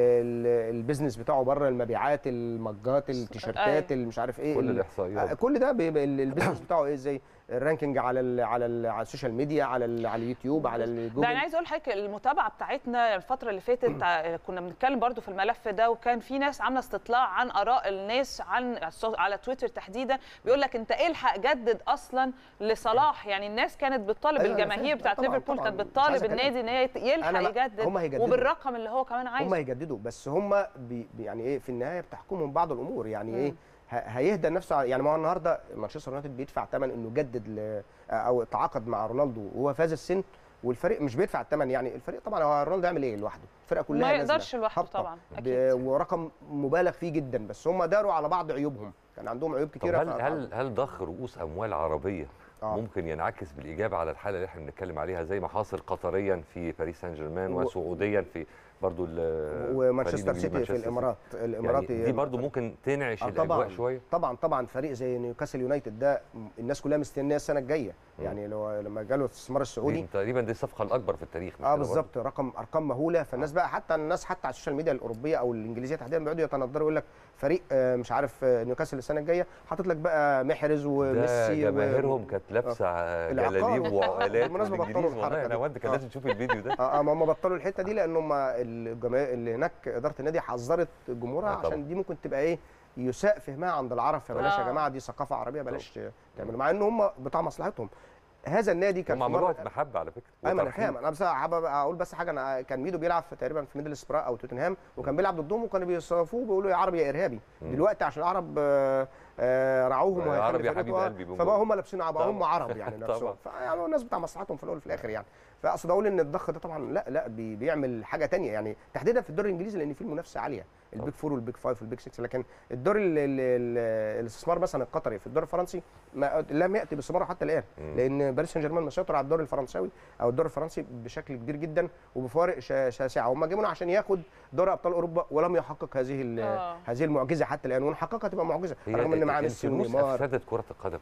ال- البيزنس بتاعه بره المبيعات المجات التيشيرتات أيوة. اللي مش عارف ايه كل ال- الإحصائيات. آه، كل ده بيبقى ال- البيزنس بتاعه ايه ازاي الرانكينج على ال على ال على السوشيال ميديا على ال على اليوتيوب على ده الجوجل انا عايز اقول لحضرتك المتابعه بتاعتنا الفتره اللي فاتت ع- كنا بنتكلم برضو في الملف ده وكان في ناس عامله استطلاع عن اراء الناس عن السو- على تويتر تحديدا بيقول لك انت الحق جدد اصلا لصلاح يعني الناس كانت بتطالب أيوة، أنا الجماهير فاهم. بتاعت طبعاً، ليفربول طبعاً. كانت مش عايز بتطالب أتكلم. النادي ان هي يلحق أنا لا، يجدد هم هيجددوا. وبالرقم اللي هو كمان هم عايزه هيجددوا بس هم بي بي- يعني ايه في النهايه بتحكمهم بعض الامور يعني ايه ه- هيهدى نفسه على- يعني ما هو النهارده مانشستر يونايتد بيدفع ثمن انه يجدد ل او تعاقد مع رونالدو وهو فاز السن والفريق مش بيدفع الثمن يعني الفريق طبعا هو رونالدو يعمل ايه لوحده الفرقه كلها ما نازلة يقدرش لوحده هابطة طبعاً، ب- أكيد. ورقم مبالغ فيه جدا بس هم داروا على بعض عيوبهم كان عندهم عيوب طب كتيره هل ف- هل هل ضخ رؤوس اموال عربيه آه. ممكن ينعكس بالايجاب على الحاله اللي احنا بنتكلم عليها زي ما حاصل قطريا في باريس سان جيرمان و- وسعوديا في برضو ال- ومانشستر فريق سيتي في مانشستر الامارات الاماراتي يعني دي برضو ممكن تنعش آه الاجواء شويه طبعا طبعا فريق زي نيوكاسل يونايتد ده م- الناس كلها مستنيه السنه الجايه يعني لو لما جاله الاستثمار السعودي دي تقريبا دي الصفقه الاكبر في التاريخ مش اه كده بالظبط رقم ارقام مهوله فالناس بقى حتى الناس حتى على السوشيال ميديا الاوروبيه او الانجليزيه تحديدا بيقعدوا يتندروا يقول لك فريق آه، مش عارف آه، نيوكاسل السنه الجايه حاطط لك بقى محرز ده وميسي و- جماهيرهم كانت لابسه العقاب. جلاليب وعقالات بالمناسبة بطلوا بالإنجليز. الحركة والله انا دي. وانت كان آه. لازم تشوف الفيديو ده اه آه، ما هم بطلوا الحته دي لان هم الجماهير اللي هناك اداره النادي حذرت جمهورها آه طبعاً. عشان دي ممكن تبقى ايه يساء فهمها عند العرب فبلاش يا آه. جماعه دي ثقافه عربيه بلاش تعملوا مع ان هم بتاع مصلحتهم هذا النادي كان هم في عملوها مرة- محبه على فكره ايوه ما انا وترحيب. فاهم انا بس حابب اقول بس حاجه انا كان ميدو بيلعب في تقريبا في ميدل سبرا او توتنهام وكان بيلعب ضدهم وكانوا بيصرفوه بيقولوا يا عربي يا ارهابي دلوقتي عشان العرب آه، آه، رعوهم يا وهيخلي عربي يا فرقته- حبيب آه، قلبي بيقولوا. فبقى هم لابسين عبا هم طبعاً. عرب يعني نفسهم طبعاً. فيعني الناس بتاع مصلحتهم في الاول وفي الاخر يعني فاقصد اقول ان الضخ ده طبعا لا لا بي- بيعمل حاجه تانية يعني تحديدا في الدوري الانجليزي لان فيه المنافسه عاليه البيج فور والبيج فايف والبيج 6 لكن الدور ال- ال- ال- الاستثمار مثلا القطري في الدور الفرنسي ما لم ياتي باستمرار حتى الان مم. لان باريس سان جيرمان مسيطر على الدور الفرنساوي او الدور الفرنسي بشكل كبير جدا وبفوارق شا- شاسعه هم جابونا عشان ياخد دوري ابطال اوروبا ولم يحقق هذه ال- آه. هذه المعجزه حتى الان ونحققها تبقى معجزه هي رغم ان معاه ميسي الفلوس ونيمار افسدت كره القدم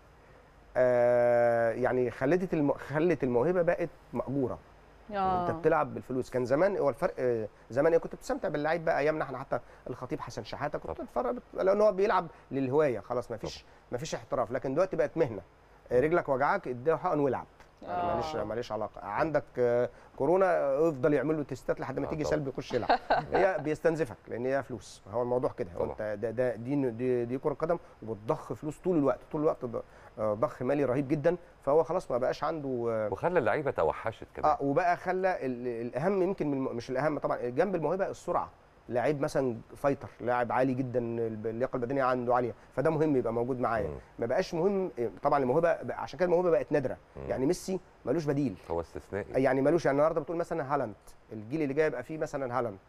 آه يعني خلت الم... خلت الموهبه بقت ماجوره انت بتلعب بالفلوس كان زمان هو الفرق آه، زمان إيه، كنت بتستمتع باللعيب بقى ايامنا احنا حتى الخطيب حسن شحاته كنت طبعا. تتفرج لان هو بيلعب للهوايه خلاص ما فيش ما فيش احتراف لكن دلوقتي بقت مهنه آه، رجلك وجعك اديها حقن والعب يعني آه. ماليش ماليش علاقه عندك آه، كورونا آه، افضل يعمل له تيستات لحد ما آه، تيجي طبعا. سلب يخش يلعب هي بيستنزفك لان هي فلوس هو الموضوع كده هو طبعا. انت ده, ده دي دي, دي كره قدم وبتضخ فلوس طول الوقت طول الوقت ض- آه، ضخ مالي رهيب جدا فهو خلاص ما بقاش عنده آه، وخلى اللعيبه توحشت كمان اه وبقى خلى ال- الاهم يمكن من الم- مش الاهم طبعا جنب الموهبه السرعه لعيب مثلا فايتر لاعب عالي جدا الب- اللياقه البدنيه عنده عاليه فده مهم يبقى موجود معايا مم. ما بقاش مهم طبعا الموهبه بقى- عشان كده الموهبه بقت نادره مم. يعني ميسي ملوش بديل هو استثنائي يعني ملوش يعني النهارده بتقول مثلا هالاند الجيل اللي جاي يبقى فيه مثلا هالاند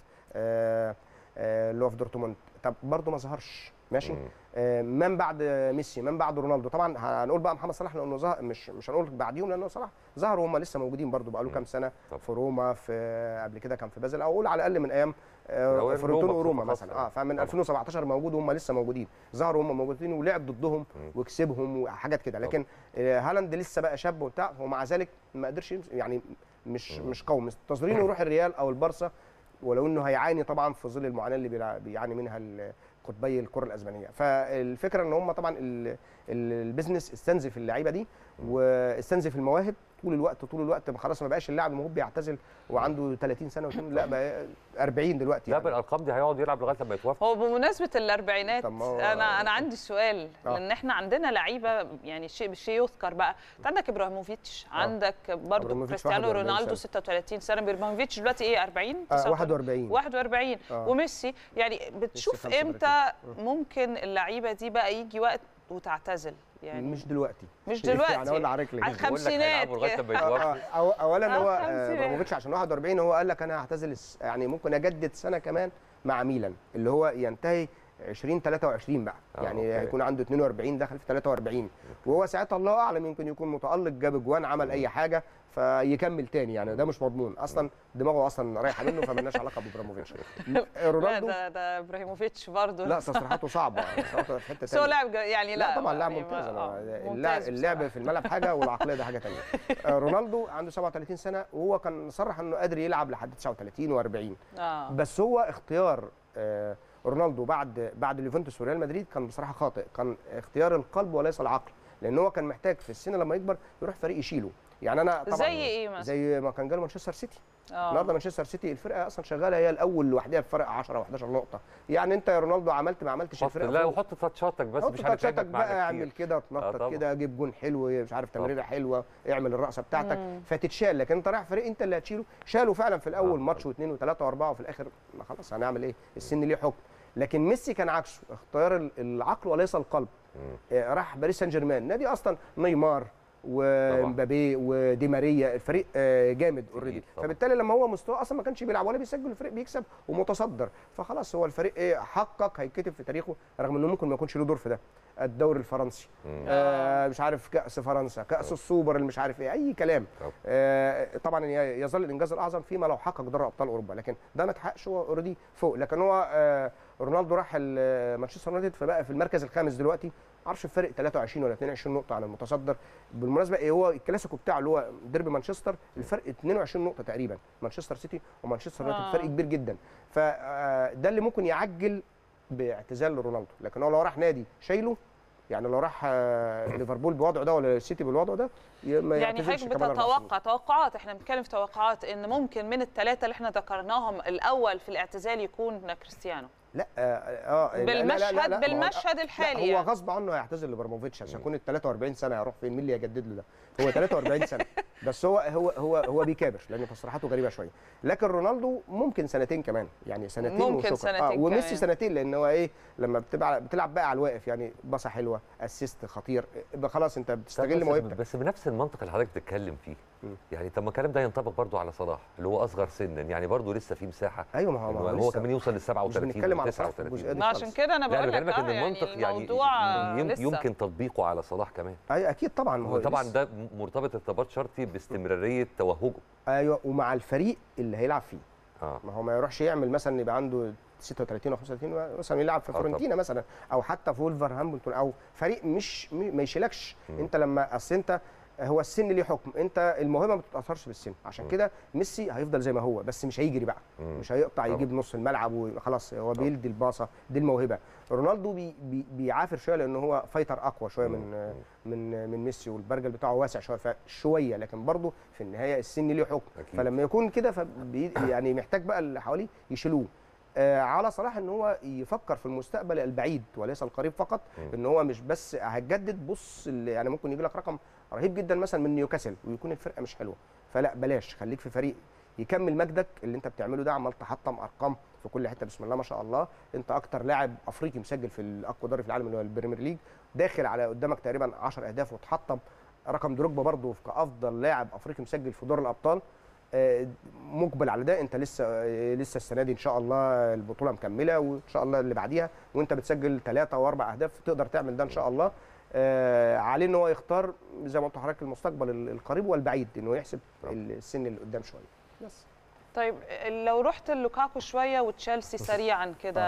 آه آه اللي هو في دورتموند طب برضه ما ظهرش ماشي مم. آه، من بعد ميسي من بعد رونالدو طبعا هنقول بقى محمد صلاح لانه ظهر مش مش هنقول بعديهم لانه صلاح ظهروا هم لسه موجودين برضو بقى له مم. كام سنه طبعا. في روما في قبل كده كان في بازل او اقول على الاقل من ايام أوائل آه، فورنتينو روما وروما بصفة مثلا خاصة. اه فمن طبعا. 2017 موجود وهم لسه موجودين ظهروا هم موجودين ولعب ضدهم مم. وكسبهم وحاجات كده لكن آه، هالاند لسه بقى شاب وبتاع ومع ذلك ما قدرش يمس- يعني مش مم. مش قوي منتظرينه يروح الريال او البارسا ولو انه هيعاني طبعا في ظل المعاناه اللي بيلع- بيعاني منها ال- قطبي الكره الاسبانيه فالفكره ان هم طبعا ال- ال- البيزنس استنزف اللعيبه دي واستنزف المواهب طول الوقت طول الوقت خلاص ما بقاش اللاعب الموهوب بيعتزل وعنده 30 سنه واتنين، لا بقى 40 دلوقتي لا يعني. بالارقام دي هيقعد يلعب لغايه لما يتوفى هو بمناسبه الاربعينات طب ما هو- انا انا عندي سؤال آه. لان احنا عندنا لعيبه يعني شيء بالشيء يذكر بقى انت عندك ابراهيموفيتش عندك برضو إبراهيموفيتش كريستيانو 41 رونالدو سنة. 36 سنه ابراهيموفيتش دلوقتي ايه 40 آه 41 41 آه. وميسي يعني بتشوف 35. امتى ممكن اللعيبه دي بقى يجي وقت وتعتزل يعني مش دلوقتي مش دلوقتي يعني اقول لحضرتك ليه على بقول لك الخمسينات هيلعبوا لغايه لما آه، يتوفى آه، أو- اولا هو آه، آه، خمسين. ابراهيموفيتش عشان 41 هو قال لك انا هعتزل الس- يعني ممكن اجدد سنه كمان مع ميلان اللي هو ينتهي 20 23 بقى آه، يعني أوكي. هيكون عنده 42 داخل في 43 وهو ساعتها الله اعلم يمكن يكون متالق جاب اجوان عمل اي فيكمل تاني يعني ده مش مضمون اصلا دماغه اصلا رايحه منه فمالناش علاقه بابراهيموفيتش لا رونالدو ده ده ابراهيموفيتش برضه لا تصريحاته صعبه تصريحاته في حته بس هو تانية. لاعب جا- يعني لا لا طبعا لاعب يعني ممتاز آه، أنا- ممتاز اللعب اللعب بصراحة. في الملعب حاجه والعقليه ده حاجه ثانيه رونالدو عنده 37 سنه وهو كان صرح انه قادر يلعب لحد 39 و40 اه بس هو اختيار آه، رونالدو بعد بعد اليوفنتوس وريال مدريد كان بصراحه خاطئ كان اختيار القلب وليس العقل لان هو كان محتاج في السن لما يكبر يروح فريق يشيله يعني انا طبعا زي ايه مثلا؟ زي ما كان جاله مانشستر سيتي آه. النهارده مانشستر سيتي الفرقه اصلا شغاله هي الاول لوحدها بفرق 10 و11 نقطه يعني انت يا رونالدو عملت ما عملتش حط الفرقه لا فوق. وحط تاتشاتك بس حط مش تاتشاتك هنتعبك بقى معانا اعمل كتير كده آه تنطط طبعا. كده جيب جون حلو مش عارف طبعا. تمريره حلوه اعمل الرقصه بتاعتك مم. فتتشال لكن انت رايح فريق انت اللي هتشيله شالوا فعلا في الاول آه. ماتش واثنين وثلاثه واربعه وفي الاخر ما خلاص هنعمل ايه السن ليه حكم لكن ميسي كان عكسه اختيار ال- العقل وليس القلب مم. آه، راح باريس سان جيرمان نادي اصلا نيمار ومبابي ودي ماريا الفريق آه، جامد اوريدي طبعا. فبالتالي لما هو مستواه اصلا ما كانش بيلعب ولا بيسجل الفريق بيكسب ومتصدر فخلاص هو الفريق ايه حقق هيتكتب في تاريخه رغم انه ممكن ما يكونش له دور في ده الدوري الفرنسي مم. آه مش عارف كاس فرنسا كاس السوبر اللي مش عارف ايه اي كلام طبعا. آه طبعا ي- يظل الانجاز الاعظم فيما لو حقق دوري ابطال اوروبا لكن ده ما اتحققش هو اوريدي فوق لكن هو آه رونالدو راح ال- مانشستر يونايتد فبقى في المركز الخامس دلوقتي ما اعرفش الفرق 23 ولا 22 نقطه عن المتصدر بالمناسبه ايه هو الكلاسيكو بتاعه اللي هو ديربي مانشستر الفرق 22 نقطه تقريبا مانشستر سيتي ومانشستر يونايتد آه. فرق كبير جدا فده اللي ممكن يعجل باعتزال رونالدو لكن هو لو راح نادي شايله يعني لو راح آه، ليفربول بوضعه ده ولا السيتي بالوضع ده ي- ما يعني يعتزلش حضرتك كمان أربع سنين. بتتوقع توقعات احنا بنتكلم في توقعات ان ممكن من الثلاثه اللي احنا ذكرناهم الاول في الاعتزال يكون كريستيانو لا اه لا- لا- لا- لا- بالمشهد لا، ما هو- بالمشهد لا الحالي هو يعني. غصب عنه هيعتزل لابراموفيتش عشان يكون ال 43 سنه هيروح فين مين اللي يجدد له ده هو 43 سنه بس هو هو هو هو بيكابر لان تصريحاته غريبه شويه لكن رونالدو ممكن سنتين كمان يعني سنتين ممكن وشكرا سنتين وميسي كمان. سنتين لان هو ايه لما بتلعب بتلعب بقى على الواقف يعني باصه حلوه اسيست خطير يبقى خلاص انت بتستغل بس- موهبتك بس بنفس المنطق اللي حضرتك بتتكلم فيه مم. يعني طب ما الكلام ده ينطبق برضو على صلاح اللي هو اصغر سنا يعني برضو لسه في مساحه ايوه ما هو ما إنه هو هو لسه كمان يوصل ل مش 37 بنتكلم على و صلاح في 39 الجزئيه دي ما عشان خالص. كده انا لا بقول انا لك بكلمك اه ان يعني المنطق يعني الموضوع يم- لسه. يمكن تطبيقه على صلاح كمان ايوه اكيد طبعا ما هو وطبعا لسه. ده مرتبط ارتباط شرطي باستمراريه توهجه ايوه ومع الفريق اللي هيلعب فيه اه ما هو ما يروحش يعمل مثلا يبقى عنده 36 او 35 مثلا يلعب في آه طبعا. فورنتينا مثلا او حتى في ولفرهامبتون او فريق مش م- ما يشيلكش انت لما اصل انت هو السن ليه حكم انت الموهبه ما بتتاثرش بالسن عشان كده ميسي هيفضل زي ما هو بس مش هيجري بقى مم. مش هيقطع طبعا. يجيب نص الملعب وخلاص هو بيدي الباصه دي الموهبه رونالدو بي بي بيعافر شويه لان هو فايتر اقوى شويه من من من ميسي والبرجل بتاعه واسع شويه شويه لكن برضه في النهايه السن ليه حكم أكيد. فلما يكون كده فبي يعني محتاج بقى اللي حواليه يشيلوه آه على صلاح ان هو يفكر في المستقبل البعيد وليس القريب فقط ان هو مش بس هتجدد بص ال- يعني ممكن يجي لك رقم رهيب جدا مثلا من نيوكاسل ويكون الفرقه مش حلوه فلا بلاش خليك في فريق يكمل مجدك اللي انت بتعمله ده عمال تحطم ارقام في كل حته بسم الله ما شاء الله انت اكتر لاعب افريقي مسجل في الاقوى دوري في العالم اللي هو البريمير ليج داخل على قدامك تقريبا 10 اهداف وتحطم رقم دروجبا برضه كافضل لاعب افريقي مسجل في دور الابطال آه، مقبل على ده انت لسه آه، لسه السنه دي ان شاء الله البطوله مكمله وان شاء الله اللي بعديها وانت بتسجل ثلاثه واربع اهداف تقدر تعمل ده ان شاء الله آه، عليه ان هو يختار زي ما قلت لحضرتك المستقبل ال- القريب والبعيد انه يحسب السن اللي قدام شويه بس طيب لو رحت لوكاكو شويه وتشيلسي سريعا كده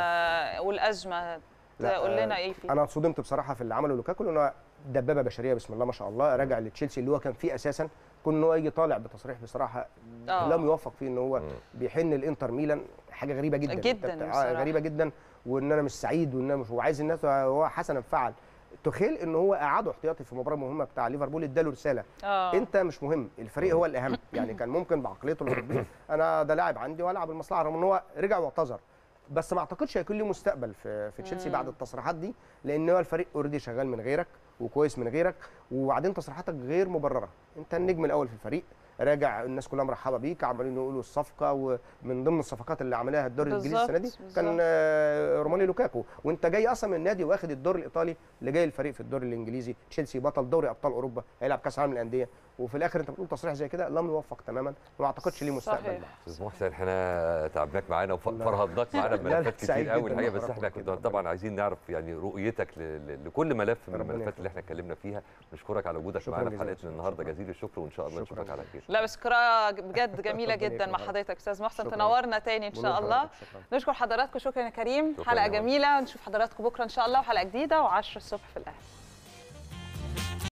والازمه لا، تقول آه، لنا ايه فيه انا اتصدمت بصراحه في اللي عمله لوكاكو لانه دبابه بشريه بسم الله ما شاء الله راجع لتشيلسي اللي هو كان فيه اساسا كون ان هو يجي طالع بتصريح بصراحه آه. لم يوفق فيه ان هو مم. بيحن الانتر ميلان حاجه غريبه جدا جداً أنت بت- بصراحة. غريبه جدا وان انا مش سعيد وان انا مش وعايز الناس هو حسنا فعل تخيل ان هو قعده احتياطي في مباراه مهمه بتاع ليفربول اداله رساله اه انت مش مهم الفريق هو الاهم يعني كان ممكن بعقليته الاوروبيه انا ده لاعب عندي والعب المصلحه رغم ان هو رجع واعتذر بس ما اعتقدش هيكون له مستقبل في في تشيلسي بعد التصريحات دي لان هو الفريق اوريدي شغال من غيرك وكويس من غيرك وبعدين تصريحاتك غير مبرره انت النجم الاول في الفريق راجع الناس كلها مرحبه بيك عمالين يقولوا الصفقه ومن ضمن الصفقات اللي عملها الدوري الانجليزي السنه دي بالظبط، كان بالظبط. آه، روماني لوكاكو وانت جاي اصلا من النادي واخد الدور الايطالي اللي جاي الفريق في الدوري الانجليزي تشيلسي بطل دوري ابطال اوروبا هيلعب كاس عالم الانديه وفي الاخر انت بتقول تصريح زي كده لم يوفق تماما وما اعتقدش ليه مستقبل صحيح. بقى. استاذ محسن احنا تعبناك معانا وفرهدناك معانا لا، لا، بملفات سعيد كتير قوي جداً الحقيقه بس بحضراتكم احنا أكيد. كنا طبعا عايزين نعرف يعني رؤيتك ل- ل- لكل ملف من ربنا الملفات اللي احنا اتكلمنا فيها نشكرك على وجودك شكراً معانا في جزيلاً. حلقتنا النهارده شكراً. جزيل الشكر وان شاء الله شكراً نشوفك على خير لا بس قراءة بجد جميلة ربنا جدا مع يكرمك. حضرتك استاذ محسن شكراً. تنورنا تاني ان شاء بقول الله لحضرتك شكراً. نشكر حضراتكم شكرا يا كريم شكراً حلقة يا مرة. جميلة نشوف حضراتكم بكرة ان شاء الله وحلقة جديدة و10 الصبح في الاهلي